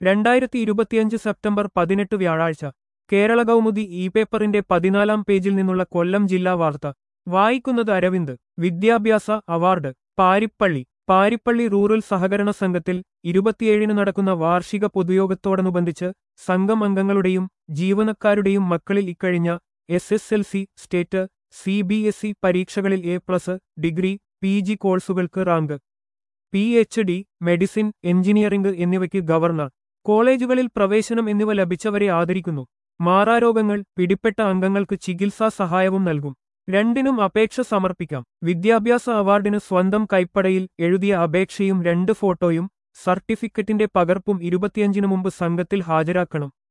രണ്ടായിരത്തി ഇരുപത്തിയഞ്ച് സെപ്റ്റംബർ പതിനെട്ട് വ്യാഴാഴ്ച കേരള കൗമുദി ഇ പേപ്പറിന്റെ പതിനാലാം പേജിൽ നിന്നുള്ള കൊല്ലം ജില്ലാ വാർത്ത വായിക്കുന്നത് അരവിന്ദ് വിദ്യാഭ്യാസ അവാർഡ് പാരിപ്പള്ളി പാരിപ്പള്ളി റൂറൽ സഹകരണ സംഘത്തിൽ ഇരുപത്തിയേഴിന് നടക്കുന്ന വാർഷിക പൊതുയോഗത്തോടനുബന്ധിച്ച് സംഘം അംഗങ്ങളുടെയും ജീവനക്കാരുടെയും മക്കളിൽ ഇക്കഴിഞ്ഞ S S L C state C B S E പരീക്ഷകളിൽ A plus degree P G കോഴ്സുകൾക്ക് rank P H D medicine engineering എന്നിവയ്ക്ക് ഗവർണർ കോളേജുകളിൽ പ്രവേശനം എന്നിവ ലഭിച്ചവരെ ആദരിക്കുന്നു മാറാരോഗങ്ങൾ പിടിപ്പെട്ട അംഗങ്ങൾക്ക് ചികിത്സാ സഹായവും നൽകും രണ്ടിനും അപേക്ഷ സമർപ്പിക്കാം വിദ്യാഭ്യാസ അവാർഡിന് സ്വന്തം കൈപ്പടയിൽ എഴുതിയ അപേക്ഷയും രണ്ട് ഫോട്ടോയും സർട്ടിഫിക്കറ്റിന്റെ പകർപ്പും ഇരുപത്തിയഞ്ചിനു മുമ്പ് സംഘത്തിൽ ഹാജരാക്കണം